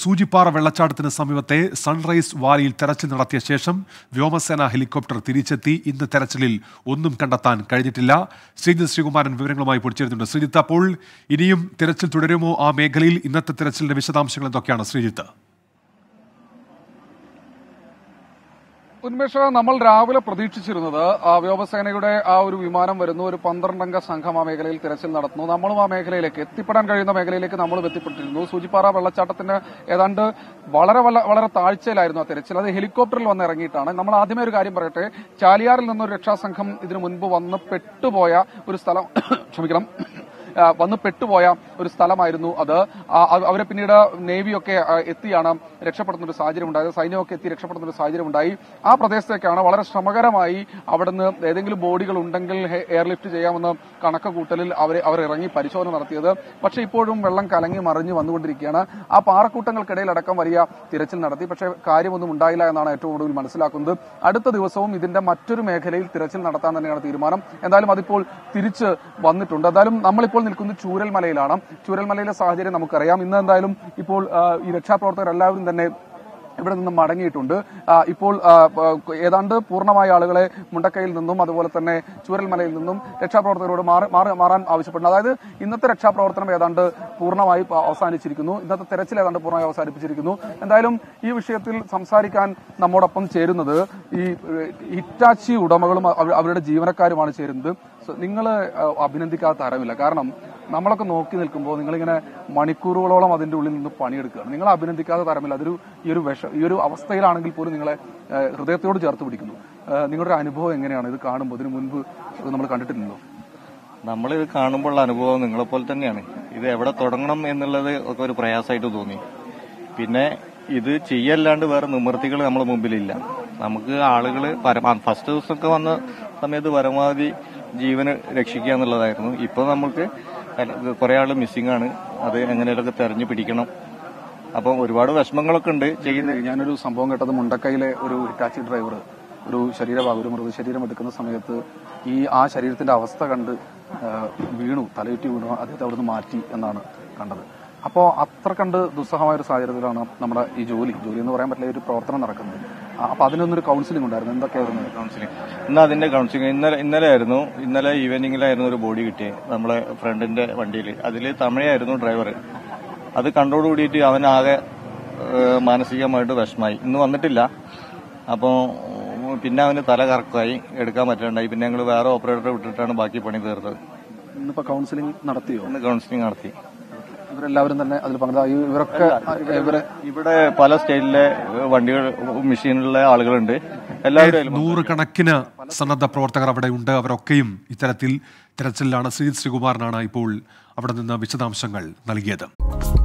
സൂചിപ്പാറ വെള്ളച്ചാട്ടത്തിന് സമീപത്തെ സൺറൈസ് വാലിയിൽ തെരച്ചിൽ നടത്തിയ ശേഷം വ്യോമസേന ഹെലികോപ്റ്റർ തിരിച്ചെത്തി ഇന്ന് തെരച്ചിലിൽ ഒന്നും കണ്ടെത്താൻ കഴിഞ്ഞിട്ടില്ല ശ്രീജിത്ത് ശ്രീകുമാരൻ വിവരങ്ങളുമായി പൊടിച്ചേരുന്നുണ്ട് ശ്രീജിത്ത് അപ്പോൾ ഇനിയും തിരച്ചിൽ തുടരുമോ ആ മേഖലയിൽ ഇന്നത്തെ തിരച്ചിലിന്റെ വിശദാംശങ്ങൾ എന്തൊക്കെയാണ് ശ്രീജിത്ത് ഉന്മേഷ നമ്മൾ രാവിലെ പ്രതീക്ഷിച്ചിരുന്നത് ആ വ്യോമസേനയുടെ ആ ഒരു വിമാനം വരുന്നു ഒരു പന്ത്രണ്ടംഗ സംഘം ആ മേഖലയിൽ തിരച്ചിൽ നടത്തുന്നു നമ്മളും ആ മേഖലയിലേക്ക് എത്തിപ്പെടാൻ കഴിയുന്ന മേഖലയിലേക്ക് നമ്മളും എത്തിപ്പെട്ടിരുന്നു സൂചിപ്പാറ വെള്ളച്ചാട്ടത്തിന് ഏതാണ്ട് വളരെ വല്ല- വളരെ താഴ്ചയിലായിരുന്നു ആ തിരച്ചിൽ അത് ഹെലികോപ്റ്ററിൽ വന്ന് ഇറങ്ങിയിട്ടാണ് നമ്മൾ ആദ്യമേ ഒരു കാര്യം പറയട്ടെ ചാലിയാറിൽ നിന്നൊരു രക്ഷാസംഘം ഇതിനു മുൻപ് വന്ന് പെട്ടുപോയ ഒരു സ്ഥലം ക്ഷമിക്കണം ആ, വന്ന് പെട്ടുപോയ ഒരു സ്ഥലമായിരുന്നു അത് ആ, അവ- അവരെ പിന്നീട് നേവിയൊക്കെ ആ, എത്തിയാണ് രക്ഷപ്പെടുന്ന ഒരു സാഹചര്യം ഉണ്ടായത് സൈന്യമൊക്കെ എത്തി രക്ഷപ്പെടുന്ന ഒരു സാഹചര്യം ഉണ്ടായി ആ പ്രദേശത്തേക്കാണ് വളരെ ശ്രമകരമായി അവിടുന്ന് ഏതെങ്കിലും ബോഡികൾ ഉണ്ടെങ്കിൽ ഹെ- എയർലിഫ്റ്റ് ചെയ്യാമെന്ന് കണക്ക് കൂട്ടലിൽ അവർ അവർ ഇറങ്ങി പരിശോധന നടത്തിയത് പക്ഷേ ഇപ്പോഴും വെള്ളം കലങ്ങി മറിഞ്ഞു വന്നുകൊണ്ടിരിക്കുകയാണ് ആ പാറക്കൂട്ടങ്ങൾക്കിടയിൽ അടക്കം വലിയ തിരച്ചിൽ നടത്തി പക്ഷേ കാര്യമൊന്നും ഉണ്ടായില്ല എന്നാണ് ഏറ്റവും ഒടുവിൽ മനസ്സിലാക്കുന്നത് അടുത്ത ദിവസവും ഇതിന്റെ മറ്റൊരു മേഖലയിൽ തിരച്ചിൽ നടത്താൻ തന്നെയാണ് തീരുമാനം എന്തായാലും അതിപ്പോൾ തിരിച്ച് വന്നിട്ടുണ്ട് എന്തായാലും നമ്മളിപ്പോൾ നിൽക്കുന്നത് ചൂരൽമലയിലാണ് ചൂരൽമലയിലെ സാഹചര്യം നമുക്കറിയാം ഇന്ന് എന്തായാലും ഇപ്പോൾ ആ, ഈ രക്ഷാപ്രവർത്തകർ എല്ലാവരും തന്നെ ഇവിടെ നിന്ന് മടങ്ങിയിട്ടുണ്ട് ആ, ഇപ്പോൾ ആ, ആ, ഏതാണ്ട് പൂർണ്ണമായ ആളുകളെ മുണ്ടക്കയിൽ നിന്നും അതുപോലെ തന്നെ ചൂരൽമലയിൽ നിന്നും രക്ഷാപ്രവർത്തകരോട് മാറി മാറി- മാറാൻ ആവശ്യപ്പെടുന്നു അതായത് ഇന്നത്തെ രക്ഷാപ്രവർത്തനം ഏതാണ്ട് പൂർണ്ണമായി പ- അവസാനിച്ചിരിക്കുന്നു ഇന്നത്തെ തെരച്ചിൽ ഏതാണ്ട് പൂർണ്ണമായി അവസാനിപ്പിച്ചിരിക്കുന്നു എന്തായാലും ഈ വിഷയത്തിൽ സംസാരിക്കാൻ നമ്മോടൊപ്പം ചേരുന്നത് ഈ ഏഹ്, ഹിറ്റാച്ചി ഉടമകളും അവ- അവരുടെ ജീവനക്കാരുമാണ് ചേരുന്നത് നിങ്ങൾ അഭിനന്ദിക്കാത്ത തരമില്ല കാരണം നമ്മളൊക്കെ നോക്കി നിൽക്കുമ്പോൾ നിങ്ങളിങ്ങനെ മണിക്കൂറുകളോളം അതിന്റെ ഉള്ളിൽ നിന്ന് പണിയെടുക്കുകയാണ് നിങ്ങൾ അഭിനന്ദിക്കാതെ തരമില്ല അതൊരു ഈ ഒരു വിഷ ഈ ഒരു അവസ്ഥയിലാണെങ്കിൽ പോലും നിങ്ങളെ ഏഹ്, ഹൃദയത്തോട് ചേർത്ത് പിടിക്കുന്നു ഏഹ്, നിങ്ങളുടെ ഒരു അനുഭവം എങ്ങനെയാണ് ഇത് കാണുമ്പോൾ ഇതിനു മുൻപ് ഇത് നമ്മൾ കണ്ടിട്ടില്ലല്ലോ നമ്മൾ ഇത് കാണുമ്പോഴുള്ള അനുഭവം നിങ്ങളെപ്പോലെ തന്നെയാണ് ഇത് എവിടെ തുടങ്ങണം എന്നുള്ളത് ഒക്കെ ഒരു പ്രയാസമായിട്ട് തോന്നി പിന്നെ ഇത് ചെയ്യല്ലാണ്ട് വേറെ നിവൃത്തികൾ നമ്മളെ മുമ്പിലില്ല നമുക്ക് ആളുകൾ ഫസ്റ്റ് ദിവസമൊക്കെ വന്ന സമയത്ത് പരമാവധി ജീവന് രക്ഷിക്കുക എന്നുള്ളതായിരുന്നു ഇപ്പൊ നമുക്ക് കുറെ ആള് മിസ്സിംഗ് ആണ് അത് എങ്ങനെയൊക്കെ തെരഞ്ഞു പിടിക്കണം അപ്പം ഒരുപാട് വിഷമങ്ങളൊക്കെ ഉണ്ട് ചെയ്യുന്ന ഞാനൊരു സംഭവം കേട്ടത് മുണ്ടക്കയിലെ ഒരു ഹിറ്റാച്ചി ഡ്രൈവർ ഒരു ശരീരഭാഗം ഒരു മൃതശരീരം എടുക്കുന്ന സമയത്ത് ഈ ആ ശരീരത്തിന്റെ അവസ്ഥ കണ്ട് ആ, വീണു തലയുറ്റി വീണു അദ്ദേഹത്തെ അവിടുന്ന് മാറ്റി എന്നാണ് കണ്ടത് അപ്പോൾ അത്ര കണ്ട് ദുസ്സഹമായ ഒരു സാഹചര്യത്തിലാണ് നമ്മുടെ ഈ ജോലി ജോലി എന്ന് പറയാൻ പറ്റില്ല ഈ ഒരു പ്രവർത്തനം നടക്കുന്നത് ആ, അപ്പൊ അതിനൊന്നൊരു കൗൺസിലിംഗ് ഉണ്ടായിരുന്നു എന്തൊക്കെയായിരുന്നു കൗൺസിലിംഗ് ഇന്ന് അതിന്റെ കൗൺസിലിംഗ് ഇന്നലെ ഇന്നലെ ആയിരുന്നു ഇന്നലെ ഈവനിങ്ങിലായിരുന്നു ഒരു ബോഡി കിട്ടിയത് നമ്മളെ ഫ്രണ്ടിന്റെ വണ്ടിയിൽ അതിൽ തമിഴായിരുന്നു ഡ്രൈവർ അത് കണ്ടോടുകൂടിയിട്ട് അവനാകെ ഏഹ്, മാനസികമായിട്ട് വിഷമായി ഇന്ന് വന്നിട്ടില്ല അപ്പോൾ പിന്നെ അവന് തല കറക്കമായി എടുക്കാൻ പറ്റാണ്ടായി പിന്നെ ഞങ്ങൾ വേറെ ഓപ്പറേറ്ററെ വിട്ടിട്ടാണ് ബാക്കി പണി തീർത്തത് ഇന്നിപ്പോ കൗൺസിലിംഗ് നടത്തിയോ ഇന്ന് കൗൺസിലിംഗ് നടത്തി ഇവരെല്ലാവരും തന്നെ അതിൽ പങ്കെടുത്ത ഇവരൊക്കെ ഇവരെ ഇവിടെ പല സ്റ്റേറ്റിലെ വണ്ടികൾ മെഷീനിലുള്ള ആളുകളുണ്ട് എല്ലാവരും അതിൽ നൂറുകണക്കിന് സന്നദ്ധ പ്രവർത്തകർ അവിടെ ഉണ്ട് അവരൊക്കെയും ഇത്തരത്തിൽ തെരച്ചിലാണ് ശ്രീജിത് ശ്രീകുമാരനാണ് ഇപ്പോൾ അവിടെ നിന്ന് വിശദാംശങ്ങൾ നൽകിയത്